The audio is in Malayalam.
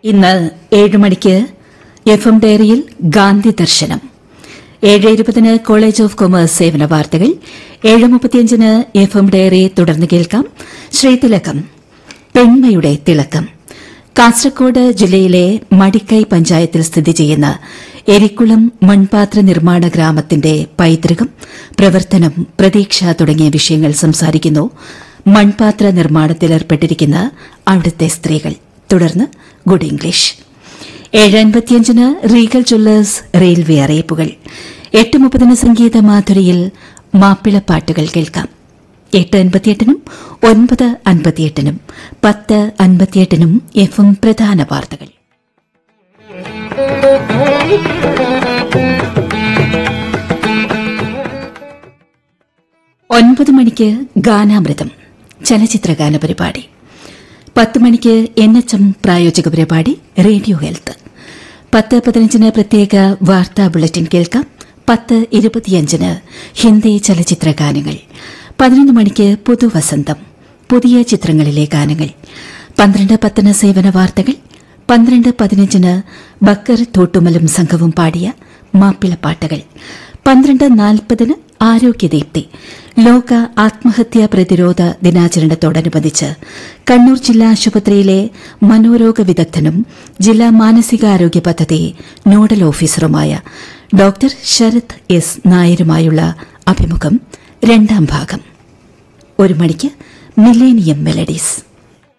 ഇന്ന് ഏഴ് മണിക്ക് എഫ് എം ഡയറിയിൽ ഗാന്ധി ദർശനം ഏഴ് ഇരുപതിന് കോളേജ് ഓഫ് കൊമേഴ്സ് സേവന വാർത്തകൾ ഏഴ് മുപ്പത്തിയഞ്ചിന് എഫ് എം ഡയറി തുടർന്ന് കേൾക്കാം ശ്രീതിലകം പെൺമയുടെ തിളക്കം കാസർകോട് ജില്ലയിലെ മടിക്കൈ പഞ്ചായത്തിൽ സ്ഥിതി ചെയ്യുന്ന എരിക്കുളം മൺപാത്ര നിർമ്മാണ ഗ്രാമത്തിന്റെ പൈതൃകം പ്രവർത്തനം പ്രതീക്ഷ തുടങ്ങിയ വിഷയങ്ങൾ സംസാരിക്കുന്നു മൺപാത്ര നിർമ്മാണത്തിലേർപ്പെട്ടിരിക്കുന്ന അവിടുത്തെ സ്ത്രീകൾ തുടർന്ന് ഗുഡ് ഇംഗ്ലീഷ് ഏഴ് അൻപത്തിയഞ്ചിന് റീഗൽ ജ്വല്ലേഴ്സ് റെയിൽവേ അറിയിപ്പുകൾ എട്ട് മുപ്പതിന് സംഗീത മാധുരിയിൽ മാപ്പിളപ്പാട്ടുകൾ കേൾക്കാം എട്ട് അൻപത്തിയെട്ടിനും ഒൻപത് അൻപത്തിയെട്ടിനും പത്ത് അൻപത്തിയെട്ടിനും എഫ് എം പ്രധാന വാർത്തകൾ ഒൻപത് മണിക്ക് ഗാനാമൃതം ചലച്ചിത്ര ഗാന പരിപാടി പത്ത് മണിക്ക് എൻ എച്ച് എം പ്രായോജക പരിപാടി റേഡിയോ ഹെൽത്ത് പത്ത് പതിനഞ്ചിന് പ്രത്യേക വാർത്താ ബുള്ളറ്റിൻ കേൾക്കാം പത്ത് ഇരുപത്തിയഞ്ചിന് ഹിന്ദി ചലച്ചിത്ര ഗാനങ്ങൾ പതിനൊന്ന് മണിക്ക് പുതുവസന്തം പുതിയ ചിത്രങ്ങളിലെ ഗാനങ്ങൾ പന്ത്രണ്ട് പത്തിന് സേവന വാർത്തകൾ പന്ത്രണ്ട് പതിനഞ്ചിന് ബക്കർ തോട്ടുമലും സംഘവും പാടിയ മാപ്പിളപ്പാട്ടുകൾ പന്ത്രണ്ട് നാൽപ്പതിന് ആരോഗ്യദീപ്തി ലോക ആത്മഹത്യാ പ്രതിരോധ ദിനാചരണത്തോടനുബന്ധിച്ച് കണ്ണൂർ ജില്ലാ ആശുപത്രിയിലെ മനോരോഗ വിദഗ്ധനും ജില്ലാ മാനസികാരോഗ്യ പദ്ധതി നോഡൽ ഓഫീസറുമായ ഡോക്ടർ ശരത് എസ് നായരുമായുള്ള അഭിമുഖം രണ്ടാം ഭാഗം ഒരു മണിക്ക് മില്ലേനിയം മെലഡീസ്